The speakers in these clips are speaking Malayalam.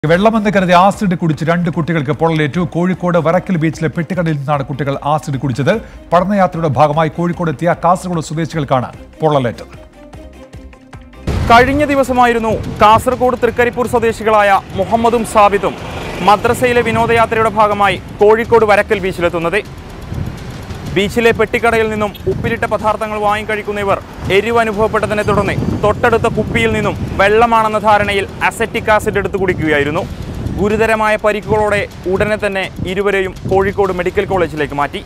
വെള്ളമെന്ന് കരുതി ആസിഡ് കുടിച്ച് രണ്ട് കുട്ടികൾക്ക് പൊള്ളലേറ്റു കോഴിക്കോട് വരക്കൽ ബീച്ചിലെ പെട്ടിക്കടയിൽ നിന്നാണ് കുട്ടികൾ ആസിഡ് കുടിച്ചത് പഠനയാത്രയുടെ ഭാഗമായി കോഴിക്കോട് എത്തിയ കാസർഗോഡ് സ്വദേശികൾക്കാണ് പൊള്ളലേറ്റത് കഴിഞ്ഞ ദിവസമായിരുന്നു കാസർഗോഡ് തൃക്കരിപ്പൂർ സ്വദേശികളായ മുഹമ്മദും സാബിത്തും മദ്രസയിലെ വിനോദയാത്രയുടെ ഭാഗമായി കോഴിക്കോട് വരക്കൽ ബീച്ചിലെത്തുന്നത് ബീച്ചിലെ പെട്ടിക്കടയിൽ നിന്നും ഉപ്പിലിട്ട പദാർത്ഥങ്ങൾ വാങ്ങിക്കഴിക്കുന്ന ഇവർ എരിവ് അനുഭവപ്പെട്ടതിനെ തുടർന്ന് തൊട്ടടുത്ത കുപ്പിയിൽ നിന്നും വെള്ളമാണെന്ന ധാരണയിൽ അസറ്റിക് ആസിഡ് എടുത്തു കുടിക്കുകയായിരുന്നു ഗുരുതരമായ പരിക്കുകളോടെ ഉടനെ തന്നെ ഇരുവരെയും കോഴിക്കോട് മെഡിക്കൽ കോളേജിലേക്ക് മാറ്റി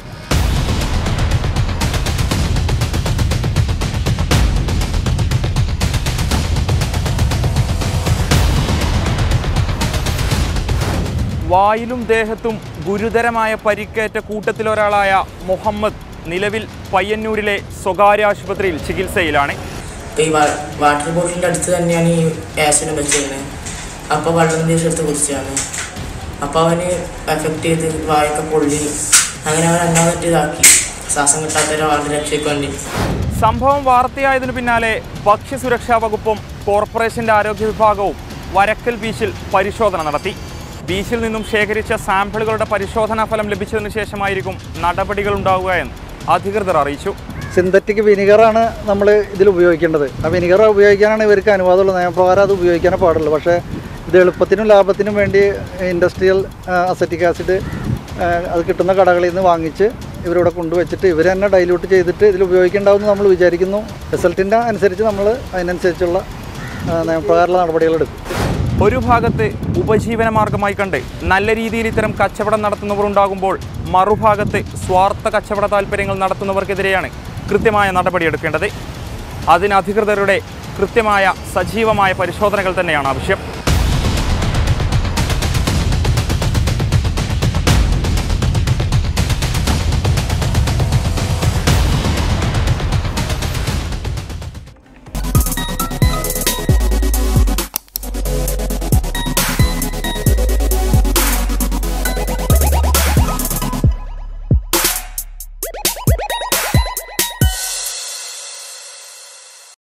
വായിലും ദേഹത്തും ഗുരുതരമായ പരിക്കേറ്റ കൂട്ടത്തിലൊരാളായ മുഹമ്മദ് നിലവിൽ പയ്യന്നൂരിലെ സ്വകാര്യ ആശുപത്രിയിൽ ചികിത്സയിലാണ് അപ്പോൾ ഈ വാ- വാട്ടർ ബോട്ടിലിൻ്റെ അടുത്ത് തന്നെയാണ് ഈ ആസിഡ് വെച്ചിരുന്നത് അപ്പോൾ വെള്ളം ദിവസം എടുത്ത് കുടിച്ചാണ് അപ്പോൾ അവന് എഫക്റ്റ് ചെയ്ത് വായൊക്കെ പൊള്ളി അങ്ങനെ അവൻ രണ്ടാമത്തെ ഇതാക്കി ശ്വാസം കിട്ടാത്ത ഒരാളുടെ രക്ഷയ്ക്ക് വേണ്ടി സംഭവം വാർത്തയായതിനു പിന്നാലെ ഭക്ഷ്യസുരക്ഷാ വകുപ്പും കോർപ്പറേഷന്റെ ആരോഗ്യ വിഭാഗവും വരക്കൽ ബീച്ചിൽ പരിശോധന നടത്തി ബീച്ചിൽ നിന്നും ശേഖരിച്ച സാമ്പിളുകളുടെ പരിശോധനാ ഫലം ലഭിച്ചതിനു ശേഷമായിരിക്കും നടപടികൾ ഉണ്ടാവുക എന്ന് അധികൃതർ അറിയിച്ചു സിന്തറ്റിക് വിനിഗറാണ് നമ്മൾ ഇതിൽ ഉപയോഗിക്കേണ്ടത് ആ വിനിഗർ ഉപയോഗിക്കാനാണ് ഇവർക്ക് അനുവാദമുള്ളത് നിയമപ്രകാരം അത് ഉപയോഗിക്കാനേ പാടുള്ളൂ പക്ഷേ ഇത് എളുപ്പത്തിനും ലാഭത്തിനും വേണ്ടി ഇൻഡസ്ട്രിയൽ അസറ്റിക് ആസിഡ് അത് കിട്ടുന്ന കടകളിൽ നിന്ന് വാങ്ങിച്ച് ഇവരിവിടെ കൊണ്ടുവച്ചിട്ട് ഇവർ തന്നെ ഡൈല്യൂട്ട് ചെയ്തിട്ട് ഇതിൽ ഉപയോഗിക്കേണ്ടാവുമെന്ന് നമ്മൾ വിചാരിക്കുന്നു റിസൾട്ടിൻ്റെ അനുസരിച്ച് നമ്മൾ അതിനനുസരിച്ചുള്ള ആ, നിയമപ്രകാരമുള്ള നടപടികൾ എടുക്കും ഒരു ഭാഗത്ത് ഉപജീവന മാർഗമായി കണ്ട് നല്ല രീതിയിൽ ഇത്തരം കച്ചവടം നടത്തുന്നവർ ഉണ്ടാകുമ്പോൾ മറുഭാഗത്ത് സ്വാർത്ഥ കച്ചവട താല്പര്യങ്ങൾ നടത്തുന്നവർക്കെതിരെയാണ് കൃത്യമായ നടപടിയെടുക്കേണ്ടത് അതിന് അധികൃതരുടെ കൃത്യമായ സജീവമായ പരിശോധനകൾ തന്നെയാണ് ആവശ്യം